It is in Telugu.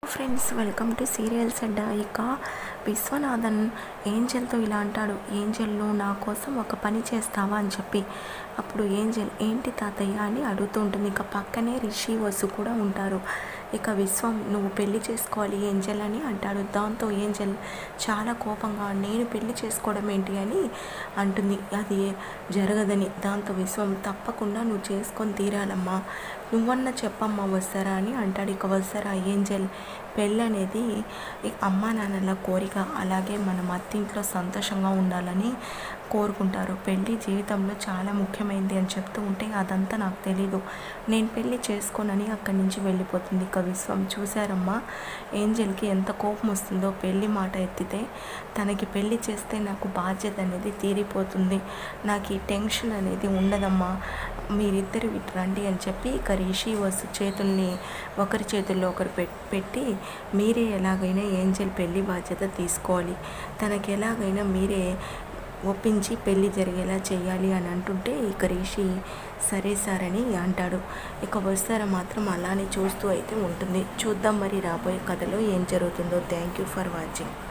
friends welcome to serials Adda ఇక విశ్వనాథన్ ఏంజల్తో ఇలా అంటాడు ఏంజల్ నువ్వు నా కోసం ఒక పని చేస్తావా అని చెప్పి అప్పుడు ఏంజల్ ఏంటి తాతయ్య అని అడుగుతూ ఉంటుంది ఇక పక్కనే రిషి వసు కూడా ఉంటారు ఇక విశ్వం నువ్వు పెళ్లి చేసుకోవాలి ఏంజల్ అని అంటాడు దాంతో ఏంజల్ చాలా కోపంగా నేను పెళ్లి చేసుకోవడం ఏంటి అని అంటుంది అది జరగదని దాంతో విశ్వం తప్పకుండా నువ్వు చేసుకొని తీరాలమ్మా నువ్వన్నా చెప్పమ్మా వస్తారా అని అంటాడు ఇక వస్తారా ఏంజల్ పెళ్ళి అనేది ఈ అమ్మా నాన్నల కోరిక అలాగే మనం అత్తింట్లో సంతోషంగా ఉండాలని కోరుకుంటారు పెళ్ళి జీవితంలో చాలా ముఖ్యమైనది అని చెప్తూ ఉంటే అదంతా నాకు తెలీదు నేను పెళ్ళి చేసుకోనని అక్కడి నుంచి వెళ్ళిపోతుంది ఇక విశ్వం చూశారమ్మా ఏంజల్కి ఎంత కోపం వస్తుందో పెళ్ళి మాట ఎత్తితే తనకి పెళ్ళి చేస్తే నాకు బాధ్యత అనేది తీరిపోతుంది నాకు ఈ టెన్షన్ అనేది ఉండదమ్మా మీరిద్దరు ఇటు రండి అని చెప్పి ఇక రిషి వసు చేతుల్ని ఒకరి చేతుల్లో ఒకరు పెట్టి మీరే ఎలాగైనా ఏంజల్ పెళ్లి బాధ్యత తీసుకోవాలి తనకి ఎలాగైనా మీరే ఒప్పించి పెళ్ళి జరిగేలా చేయాలి అని అంటుంటే ఇక రిషి సరే సార్ అని అంటాడు ఇక వస్తారా మాత్రం అలానే చూస్తూ అయితే ఉంటుంది చూద్దాం మరి రాబోయే కథలో ఏం జరుగుతుందో థ్యాంక్ యూ ఫర్ వాచింగ్